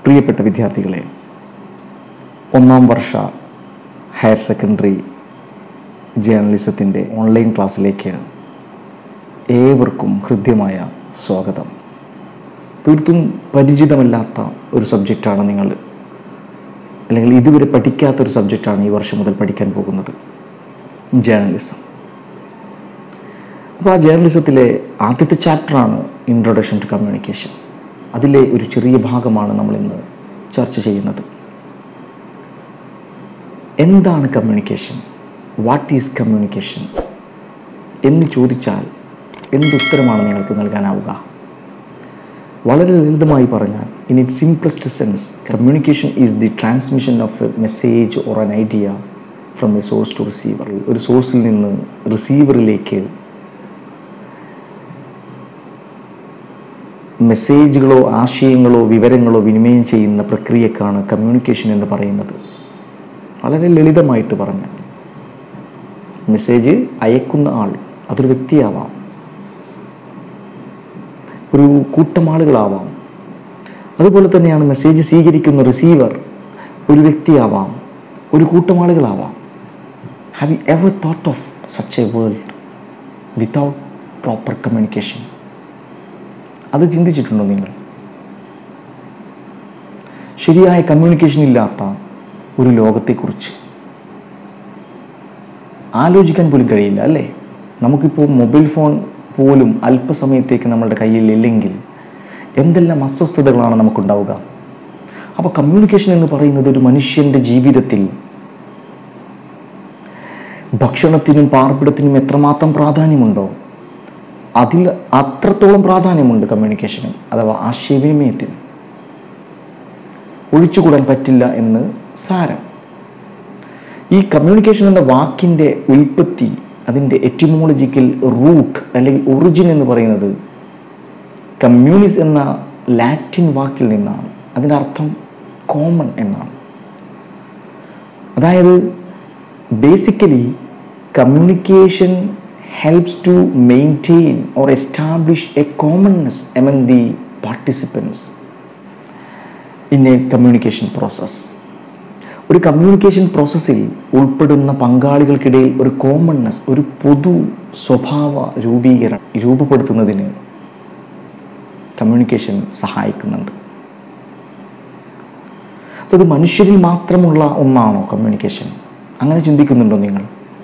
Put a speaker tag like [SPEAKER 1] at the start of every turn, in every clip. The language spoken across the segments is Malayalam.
[SPEAKER 1] പ്രിയപ്പെട്ട വിദ്യാർത്ഥികളെ ഒന്നാം വർഷ ഹയർ സെക്കൻഡറി ജേർണലിസത്തിൻ്റെ ഓൺലൈൻ ക്ലാസ്സിലേക്ക് ഏവർക്കും ഹൃദ്യമായ സ്വാഗതം തീർത്തും പരിചിതമല്ലാത്ത ഒരു സബ്ജക്റ്റാണ് നിങ്ങൾ അല്ലെങ്കിൽ ഇതുവരെ പഠിക്കാത്തൊരു സബ്ജക്റ്റാണ് ഈ വർഷം മുതൽ പഠിക്കാൻ പോകുന്നത് ജേർണലിസം അപ്പോൾ ആ ജേർണലിസത്തിലെ ആദ്യത്തെ ചാപ്റ്ററാണ് ഇൻട്രൊഡക്ഷൻ ടു കമ്മ്യൂണിക്കേഷൻ അതിലെ ഒരു ചെറിയ ഭാഗമാണ് നമ്മൾ ഇന്ന് ചർച്ച ചെയ്യുന്നത് എന്താണ് കമ്മ്യൂണിക്കേഷൻ വാട്ട് ഈസ് കമ്മ്യൂണിക്കേഷൻ എന്ന് ചോദിച്ചാൽ എന്തുത്തരമാണ് നിങ്ങൾക്ക് നൽകാനാവുക വളരെ ലളിതമായി പറഞ്ഞാൽ in it simplest sense communication is the transmission of a message or an idea from a source to receiver ഒരു സോഴ്സിൽ നിന്ന് റിസീവറിലേക്ക് മെസ്സേജുകളോ ആശയങ്ങളോ വിവരങ്ങളോ വിനിമയം ചെയ്യുന്ന പ്രക്രിയക്കാണ് കമ്മ്യൂണിക്കേഷൻ എന്ന് പറയുന്നത് വളരെ ലളിതമായിട്ട് പറഞ്ഞാൽ മെസ്സേജ് അയക്കുന്ന ആൾ അതൊരു വ്യക്തിയാവാം ഒരു കൂട്ടം ആളുകളാവാം അതുപോലെ തന്നെയാണ് മെസ്സേജ് സ്വീകരിക്കുന്ന റിസീവർ ഒരു വ്യക്തിയാവാം ഒരു കൂട്ടം ആളുകളാവാം have you ever thought of such a world without proper communication അത് ചിന്തിച്ചിട്ടുണ്ടോ നിങ്ങൾ ശരിയായ കമ്മ്യൂണിക്കേഷൻ ഇല്ലാത്ത ഒരു ലോകത്തെക്കുറിച്ച് ആലോചിക്കാൻ പോലും കഴിയില്ല അല്ലേ നമുക്കിപ്പോൾ മൊബൈൽ ഫോൺ പോലും അല്പസമയത്തേക്ക് നമ്മളുടെ കയ്യിൽ ഇല്ലെങ്കിൽ എന്തെല്ലാം അസ്വസ്ഥതകളാണ് നമുക്കുണ്ടാവുക അപ്പോൾ കമ്മ്യൂണിക്കേഷൻ എന്ന് പറയുന്നത് ഒരു മനുഷ്യൻ്റെ ജീവിതത്തിൽ ഭക്ഷണത്തിനും പാർപ്പിടത്തിനും എത്രമാത്രം പ്രാധാന്യമുണ്ടോ അതിൽ അത്രത്തോളം പ്രാധാന്യമുണ്ട് കമ്മ്യൂണിക്കേഷനും അഥവാ ആശയവിനിമയത്തിന് ഒഴിച്ചുകൂടാൻ പറ്റില്ല എന്ന് സാരം ഈ കമ്മ്യൂണിക്കേഷൻ എന്ന വാക്കിൻ്റെ ഉൽപ്പത്തി അതിൻ്റെ എറ്റിമോളജിക്കൽ റൂട്ട് അല്ലെങ്കിൽ ഒറിജിൻ എന്ന് പറയുന്നത് കമ്മ്യൂണിസ് എന്ന ലാറ്റിൻ വാക്കിൽ നിന്നാണ് അതിൻ്റെ അർത്ഥം കോമൺ എന്നാണ് അതായത് basically communication helps to maintain or establish a commonness among the participants in a communication process ഒരു കമ്മ്യൂണിക്കേഷൻ പ്രോസസ്സിൽ ഉൾപ്പെടുന്ന പങ്കാളികൾക്കിടയിൽ ഒരു കോമൺനെസ് ഒരു പൊതു സ്വഭാവ രൂപീകരണം രൂപപ്പെടുത്തുന്നതിന് കമ്മ്യൂണിക്കേഷൻ സഹായിക്കുന്നുണ്ട് അപ്പോൾ ഇത് മനുഷ്യരിൽ മാത്രമുള്ള ഒന്നാണോ കമ്മ്യൂണിക്കേഷൻ അങ്ങനെ ചിന്തിക്കുന്നുണ്ടോ നിങ്ങൾ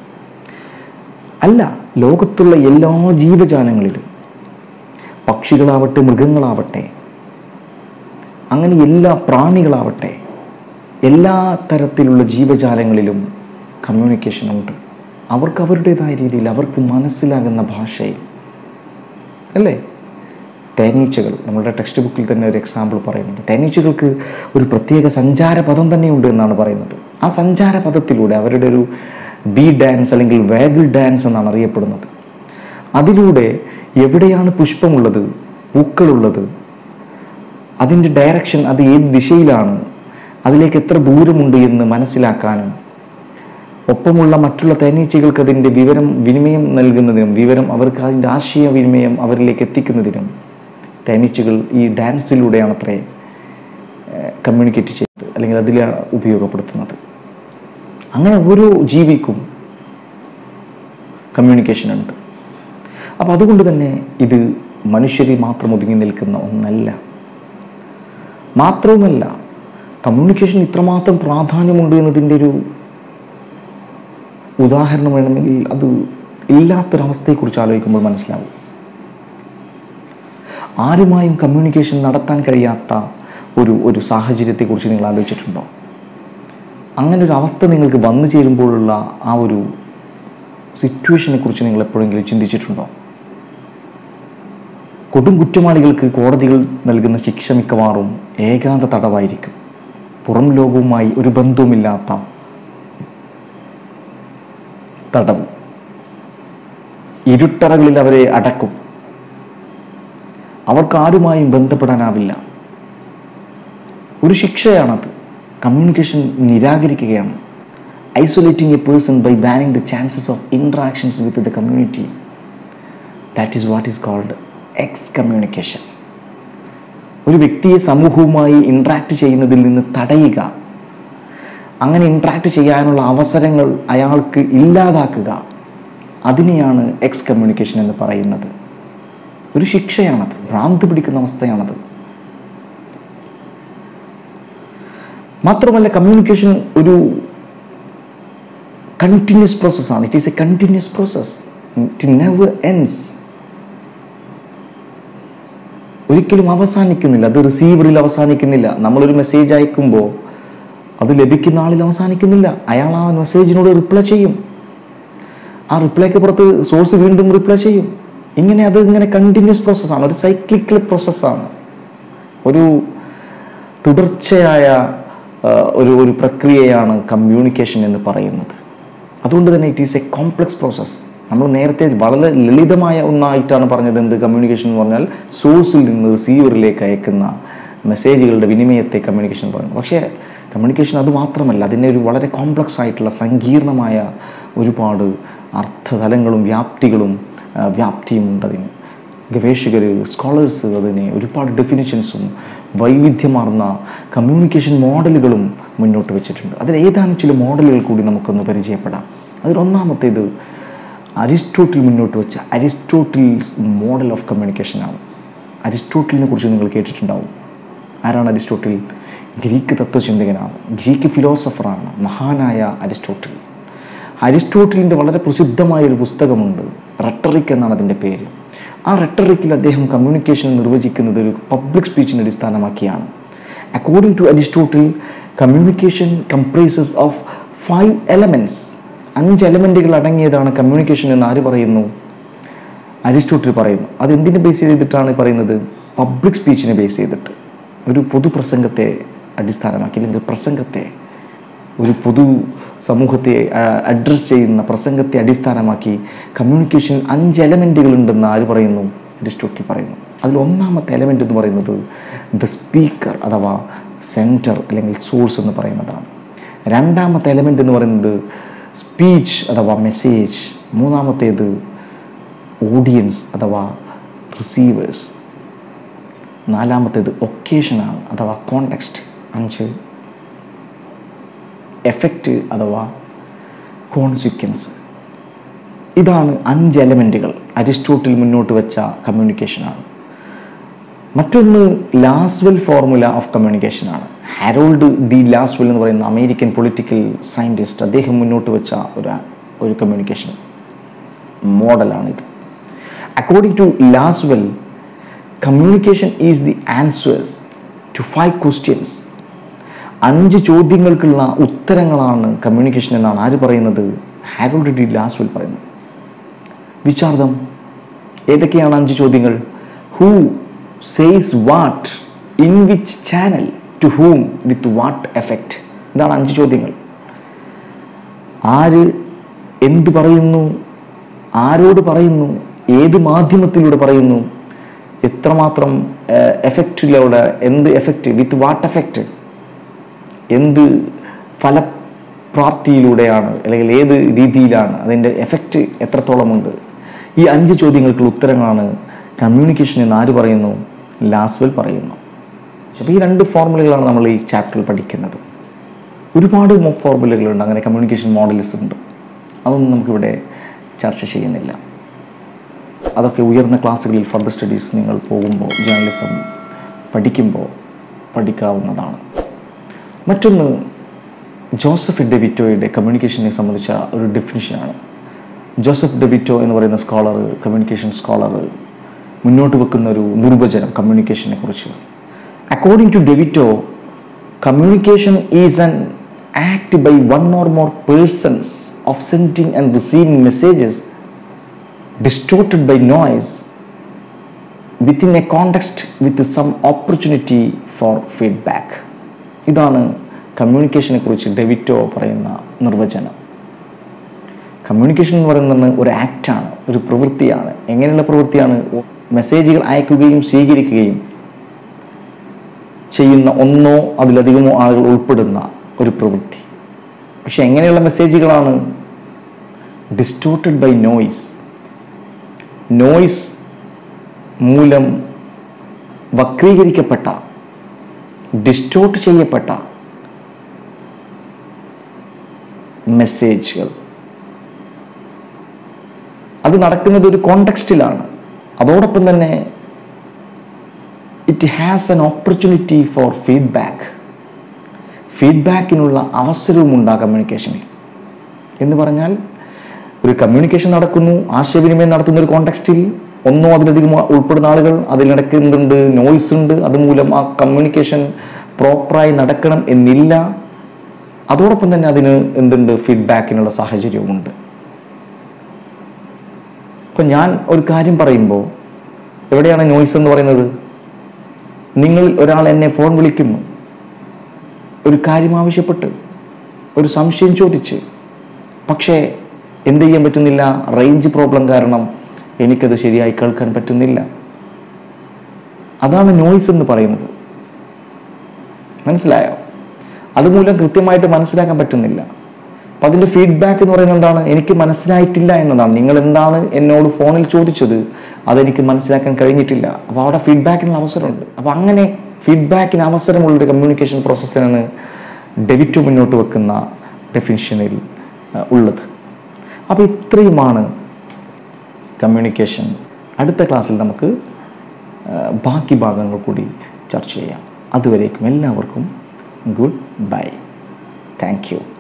[SPEAKER 1] അല്ല ലോകത്തുള്ള എല്ലാ ജീവജാലങ്ങളിലും പക്ഷികളാവട്ടെ മൃഗങ്ങളാവട്ടെ അങ്ങനെ എല്ലാ പ്രാണികളാവട്ടെ എല്ലാ തരത്തിലുള്ള ജീവജാലങ്ങളിലും കമ്മ്യൂണിക്കേഷൻ ഉണ്ട് അവർക്ക് അവരുടേതായ രീതിയിൽ അവർക്ക് മനസ്സിലാകുന്ന ഭാഷയിൽ അല്ലേ തേനീച്ചകൾ നമ്മളുടെ ടെക്സ്റ്റ് ബുക്കിൽ തന്നെ ഒരു എക്സാമ്പിൾ പറയുന്നുണ്ട് തേനീച്ചകൾക്ക് ഒരു പ്രത്യേക സഞ്ചാര പദം തന്നെയുണ്ട് എന്നാണ് പറയുന്നത് ആ സഞ്ചാര പദത്തിലൂടെ അവരുടെ ഒരു ബി ഡാൻസ് അല്ലെങ്കിൽ വേഗിൾ ഡാൻസ് എന്നാണ് അറിയപ്പെടുന്നത് അതിലൂടെ എവിടെയാണ് പുഷ്പമുള്ളത് പൂക്കളുള്ളത് അതിൻ്റെ ഡയറക്ഷൻ അത് ഏത് ദിശയിലാണ് അതിലേക്ക് എത്ര ദൂരമുണ്ട് എന്ന് മനസ്സിലാക്കാനും ഒപ്പമുള്ള മറ്റുള്ള തേനീച്ചകൾക്ക് അതിൻ്റെ വിവരം വിനിമയം നൽകുന്നതിനും വിവരം അവർക്ക് അതിൻ്റെ ആശയവിനിമയം അവരിലേക്ക് എത്തിക്കുന്നതിനും തേനീച്ചകൾ ഈ ഡാൻസിലൂടെയാണ് അത്രേ കമ്മ്യൂണിക്കേറ്റ് ചെയ്തത് അല്ലെങ്കിൽ അതിലാണ് ഉപയോഗപ്പെടുത്തുന്നത് അങ്ങനെ ഓരോ ജീവിക്കും കമ്മ്യൂണിക്കേഷൻ ഉണ്ട് അപ്പോൾ അതുകൊണ്ട് തന്നെ ഇത് മനുഷ്യരിൽ മാത്രം ഒതുങ്ങി നിൽക്കുന്ന ഒന്നല്ല മാത്രവുമല്ല കമ്മ്യൂണിക്കേഷൻ ഇത്രമാത്രം പ്രാധാന്യമുണ്ട് എന്നതിൻ്റെ ഒരു ഉദാഹരണം വേണമെങ്കിൽ അത് ഇല്ലാത്തൊരവസ്ഥയെക്കുറിച്ച് ആലോചിക്കുമ്പോൾ മനസ്സിലാവും ആരുമായും കമ്മ്യൂണിക്കേഷൻ നടത്താൻ കഴിയാത്ത ഒരു ഒരു സാഹചര്യത്തെക്കുറിച്ച് നിങ്ങൾ ആലോചിച്ചിട്ടുണ്ടോ അങ്ങനെ ഒരു അവസ്ഥ നിങ്ങൾക്ക് വന്നു ചേരുമ്പോഴുള്ള ആ ഒരു സിറ്റുവേഷനെ കുറിച്ച് നിങ്ങൾ എപ്പോഴെങ്കിലും ചിന്തിച്ചിട്ടുണ്ടോ കൊടും കുറ്റവാളികൾക്ക് കോടതികൾ നൽകുന്ന ശിക്ഷ മിക്കവാറും ഏകാന്ത തടവായിരിക്കും പുറം ലോകവുമായി ഒരു ബന്ധവുമില്ലാത്ത തടവ് ഇരുട്ടറകളിൽ അവരെ അടക്കും അവർക്ക് ആരുമായും ബന്ധപ്പെടാനാവില്ല ഒരു ശിക്ഷയാണത് കമ്മ്യൂണിക്കേഷൻ നിരാകരിക്കുകയാണ് isolating a person by banning the chances of interactions with the community that is what is called excommunication ഒരു വ്യക്തിയെ സമൂഹവുമായി ഇൻട്രാക്ട് ചെയ്യുന്നതിൽ നിന്ന് തടയുക അങ്ങനെ ഇൻട്രാക്ട് ചെയ്യാനുള്ള അവസരങ്ങൾ അയാൾക്ക് ഇല്ലാതാക്കുക അതിനെയാണ് എക്സ് കമ്മ്യൂണിക്കേഷൻ എന്ന് പറയുന്നത് ഒരു ശിക്ഷയാണത് ഭ്രാന്ത് പിടിക്കുന്ന അവസ്ഥയാണത് മാത്രമല്ല കമ്മ്യൂണിക്കേഷൻ ഒരു കണ്ടിന്യൂസ് പ്രോസസ്സാണ് it is a continuous process it never ends ഒരിക്കലും അവസാനിക്കുന്നില്ല അത് റിസീവറിൽ അവസാനിക്കുന്നില്ല നമ്മളൊരു മെസ്സേജ് അയക്കുമ്പോൾ അത് ലഭിക്കുന്ന ആളിൽ അവസാനിക്കുന്നില്ല അയാൾ ആ മെസ്സേജിനോട് റിപ്ലൈ ചെയ്യും ആ റിപ്ലൈക്ക് പുറത്ത് സോഴ്സ് വീണ്ടും റിപ്ലൈ ചെയ്യും ഇങ്ങനെ അത് ഇങ്ങനെ കണ്ടിന്യൂസ് പ്രോസസ്സാണ് ഒരു സൈക്ലിക്കൽ പ്രോസസ്സാണ് ഒരു തുടർച്ചയായ ആ, ഒരു ഒരു പ്രക്രിയയാണ് കമ്മ്യൂണിക്കേഷൻ എന്ന് പറയുന്നത് അതുകൊണ്ട് തന്നെ it is a complex process നമ്മൾ നേരത്തെ വളരെ ലളിതമായ ഒന്നായിട്ടാണ് പറഞ്ഞത് എന്ത് കമ്മ്യൂണിക്കേഷൻ എന്ന് പറഞ്ഞാൽ സോഴ്സിൽ നിന്ന് റിസീവറിലേക്ക് അയക്കുന്ന മെസ്സേജുകളുടെ വിനിമയത്തെ കമ്മ്യൂണിക്കേഷൻ പറയുന്നു പക്ഷേ കമ്മ്യൂണിക്കേഷൻ അത് മാത്രമല്ല അതിനെ ഒരു വളരെ കോംപ്ലക്സ് ആയിട്ടുള്ള സങ്കീർണമായ ഒരുപാട് അർത്ഥതലങ്ങളും വ്യാപ്തികളും ആ, വ്യാപ്തിയും ഉണ്ട് അതിന് ഗവേഷകർ സ്കോളേഴ്സ് അതിനെ ഒരുപാട് ഡെഫിനിഷൻസും വൈവിധ്യമാർന്ന കമ്മ്യൂണിക്കേഷൻ മോഡലുകളും മുന്നോട്ട് വെച്ചിട്ടുണ്ട് അതിൽ ഏതാനും ചില മോഡലുകൾ കൂടി നമുക്കൊന്ന് പരിചയപ്പെടാം അതിലൊന്നാമത്തേത് അരിസ്റ്റോട്ടിൽ മുന്നോട്ട് വെച്ച അരിസ്റ്റോട്ടിൽസ് മോഡൽ ഓഫ് കമ്മ്യൂണിക്കേഷനാണ് അരിസ്റ്റോട്ടിലിനെ കുറിച്ച് നിങ്ങൾ കേട്ടിട്ടുണ്ടാവും ആരാണ് അരിസ്റ്റോട്ടിൽ ഗ്രീക്ക് തത്വചിന്തകനാണ് ഗ്രീക്ക് ഫിലോസഫറാണ് മഹാനായ അരിസ്റ്റോട്ടിൽ അരിസ്റ്റോട്ടിലിൻ്റെ വളരെ പ്രസിദ്ധമായ ഒരു പുസ്തകമുണ്ട് റട്ടറിക് എന്നാണ് അതിൻ്റെ പേര് ആ റട്ടറിക്കിൽ അദ്ദേഹം കമ്മ്യൂണിക്കേഷൻ നിർവചിക്കുന്നത് ഒരു പബ്ലിക് സ്പീച്ചിനെ അടിസ്ഥാനമാക്കിയാണ് according to Aristotle communication comprises of five elements അഞ്ച് എലമെൻറ്റുകൾ അടങ്ങിയതാണ് കമ്മ്യൂണിക്കേഷൻ എന്ന് ആര് പറയുന്നു അരിസ്റ്റോട്ടിൽ പറയുന്നു അത് എന്തിനെ ബേസ് ചെയ്തിട്ടാണ് പറയുന്നത് പബ്ലിക് സ്പീച്ചിനെ ബേസ് ചെയ്തിട്ട് ഒരു പൊതുപ്രസംഗത്തെ അടിസ്ഥാനമാക്കി അല്ലെങ്കിൽ പ്രസംഗത്തെ ഒരു പൊതു സമൂഹത്തെ അഡ്രസ്സ് ചെയ്യുന്ന പ്രസംഗത്തെ അടിസ്ഥാനമാക്കി കമ്മ്യൂണിക്കേഷൻ അഞ്ച് എലമെൻറ്റുകൾ ഉണ്ടെന്ന് ആര് പറയുന്നു അരിസ്റ്റോട്ടിൽ പറയുന്നു അതിൽ ഒന്നാമത്തെ എലമെൻ്റ് എന്ന് പറയുന്നത് ദ സ്പീക്കർ അഥവാ സെൻറ്റർ അല്ലെങ്കിൽ സോഴ്സ് എന്ന് പറയുന്നതാണ് രണ്ടാമത്തെ എലമെൻ്റ് എന്ന് പറയുന്നത് സ്പീച്ച് അഥവാ മെസ്സേജ് മൂന്നാമത്തേത് ഓഡിയൻസ് അഥവാ റിസീവേഴ്സ് നാലാമത്തേത് ഒക്കേഷനാണ് അഥവാ കോണ്ടെക്സ്റ്റ് അഞ്ച് എഫക്റ്റ് അഥവാ കോൺസിക്വൻസ് ഇതാണ് അഞ്ച് എലമെൻറ്റുകൾ അരിസ്റ്റോട്ടിൽ മുന്നോട്ട് വെച്ച കമ്മ്യൂണിക്കേഷനാണ് മറ്റൊന്ന് ലാസ്വെൽ ഫോർമുല ഓഫ് കമ്മ്യൂണിക്കേഷനാണ് ഹാരോൾഡ് ഡി ലാസ്വെൽ എന്ന് പറയുന്ന അമേരിക്കൻ പൊളിറ്റിക്കൽ സയൻറ്റിസ്റ്റ് അദ്ദേഹം മുന്നോട്ട് വെച്ച ഒരു ഒരു കമ്മ്യൂണിക്കേഷൻ മോഡലാണിത് according to Lasswell communication is the answers to five questions അഞ്ച് ചോദ്യങ്ങൾക്കുള്ള ഉത്തരങ്ങളാണ് കമ്മ്യൂണിക്കേഷൻ എന്നാണ് ആര് പറയുന്നത് ഹാരോൾഡ് ഡി ലാസ്വെൽ പറയുന്നത് വിച്ചാർദം ഏതൊക്കെയാണ് അഞ്ച് ചോദ്യങ്ങൾ who says what in which channel to whom with what effect ഇതാണ് അഞ്ച് ചോദ്യങ്ങൾ ആര് എന്ത് പറയുന്നു ആരോട് പറയുന്നു ഏത് മാധ്യമത്തിലൂടെ പറയുന്നു എത്രമാത്രം എഫക്റ്റിലൂടെ എന്ത് എഫക്റ്റ് വിത്ത് വാട്ട് എഫക്റ്റ് എന്ത് ഫലപ്രാപ്തിയിലൂടെയാണ് അല്ലെങ്കിൽ ഏത് രീതിയിലാണ് അതിൻ്റെ എഫക്റ്റ് എത്രത്തോളമുണ്ട് ഈ അഞ്ച് ചോദ്യങ്ങൾക്കുള്ള ഉത്തരങ്ങളാണ് കമ്മ്യൂണിക്കേഷൻ എന്ന് ആര് പറയുന്നു ലാസ്വെൽ പറയുന്നു അപ്പോൾ ഈ രണ്ട് ഫോർമുലകളാണ് നമ്മൾ ഈ ചാപ്റ്ററിൽ പഠിക്കുന്നത് ഒരുപാട് ഫോർമുലകളുണ്ട് അങ്ങനെ കമ്മ്യൂണിക്കേഷൻ മോഡൽസ് ഉണ്ട് അതൊന്നും നമുക്കിവിടെ ചർച്ച ചെയ്യുന്നില്ല അതൊക്കെ ഉയർന്ന ക്ലാസ്സുകളിൽ ഫർദർ സ്റ്റഡീസ് നിങ്ങൾ പോകുമ്പോൾ ജേർണലിസം പഠിക്കുമ്പോൾ പഠിക്കാവുന്നതാണ് മറ്റൊന്ന് ജോസഫ് ഡെവിറ്റോയുടെ കമ്മ്യൂണിക്കേഷനെ സംബന്ധിച്ച ഒരു ഡെഫിനിഷനാണ് ജോസഫ് ഡെവിറ്റോ എന്ന് പറയുന്ന സ്കോളർ കമ്മ്യൂണിക്കേഷൻ സ്കോളർ മുന്നോട്ട് വെക്കുന്ന ഒരു നിർവചനം കമ്മ്യൂണിക്കേഷനെ കുറിച്ച് according to DeVito communication is an act by one or more persons of sending and receiving messages distorted by noise within a context with some opportunity for feedback ഇതാണ് കമ്മ്യൂണിക്കേഷനെ കുറിച്ച് ഡെവിറ്റോ പറയുന്ന നിർവചനം കമ്മ്യൂണിക്കേഷൻ എന്ന് പറയുന്നത് ഒരു ആക്റ്റാണ് ഒരു പ്രവൃത്തിയാണ് എങ്ങനെയുള്ള പ്രവൃത്തിയാണ് മെസ്സേജുകൾ അയക്കുകയും സ്വീകരിക്കുകയും ചെയ്യുന്ന ഒന്നോ അതിലധികമോ ആളുകൾ ഉൾപ്പെടുന്ന ഒരു പ്രവൃത്തി പക്ഷെ എങ്ങനെയുള്ള മെസ്സേജുകളാണ് ഡിസ്റ്റോർട്ടഡ് ബൈ നോയ്സ് നോയ്സ് മൂലം വക്രീകരിക്കപ്പെട്ട ഡിസ്റ്റോർട്ട് ചെയ്യപ്പെട്ട മെസ്സേജുകൾ അത് നടക്കുന്നത് ഒരു കോണ്ടക്സ്റ്റിലാണ് അതോടൊപ്പം തന്നെ it has an opportunity for feedback ഫീഡ്ബാക്കിനുള്ള അവസരവും ഉണ്ടാകും കമ്മ്യൂണിക്കേഷനിൽ എന്ന് പറഞ്ഞാൽ ഒരു കമ്മ്യൂണിക്കേഷൻ നടക്കുന്നു ആശയവിനിമയം നടത്തുന്ന ഒരു കോണ്ടക്സ്റ്റിൽ ഒന്നോ അതിലധികം ഉൾപ്പെടുന്ന ആളുകൾ അതിലിടയ്ക്ക് എന്തുണ്ട് നോയ്സ് ഉണ്ട് അതുമൂലം ആ കമ്മ്യൂണിക്കേഷൻ പ്രോപ്പറായി നടക്കണം എന്നില്ല അതോടൊപ്പം തന്നെ അതിന് എന്തുണ്ട് ഫീഡ്ബാക്കിനുള്ള സാഹചര്യവുമുണ്ട് ഇപ്പം ഞാൻ ഒരു കാര്യം പറയുമ്പോൾ എവിടെയാണ് നോയ്സ് എന്ന് പറയുന്നത് നിങ്ങൾ ഒരാൾ എന്നെ ഫോൺ വിളിക്കുന്നു ഒരു കാര്യം ആവശ്യപ്പെട്ട് ഒരു സംശയം ചോദിച്ച് പക്ഷേ എന്ത് ചെയ്യാൻ പറ്റുന്നില്ല റേഞ്ച് പ്രോബ്ലം കാരണം എനിക്കത് ശരിയായി കേൾക്കാൻ പറ്റുന്നില്ല അതാണ് നോയ്സ് എന്ന് പറയുന്നത് മനസ്സിലായോ അതുമൂലം കൃത്യമായിട്ട് മനസ്സിലാക്കാൻ പറ്റുന്നില്ല അപ്പം അതിൻ്റെ ഫീഡ്ബാക്ക് എന്ന് പറയുന്നത് എന്താണ് എനിക്ക് മനസ്സിലായിട്ടില്ല എന്നതാണ് നിങ്ങൾ എന്താണ് എന്നോട് ഫോണിൽ ചോദിച്ചത് അതെനിക്ക് മനസ്സിലാക്കാൻ കഴിഞ്ഞിട്ടില്ല അപ്പോൾ അവിടെ ഫീഡ്ബാക്കിനുള്ള അവസരമുണ്ട് അപ്പോൾ അങ്ങനെ ഫീഡ്ബാക്കിന് അവസരമുള്ളൊരു കമ്മ്യൂണിക്കേഷൻ പ്രോസസ്സിനാണ് ഡെവിറ്റ് മുന്നോട്ട് വെക്കുന്ന ഡെഫിനിഷനിൽ അഹ്, ഉള്ളത് അപ്പോൾ ഇത്രയുമാണ് കമ്മ്യൂണിക്കേഷൻ അടുത്ത ക്ലാസ്സിൽ നമുക്ക് അഹ്, ബാക്കി ഭാഗങ്ങൾ കൂടി ചർച്ച ചെയ്യാം അതുവരേക്കും എല്ലാവർക്കും ഗുഡ് ബൈ താങ്ക് യു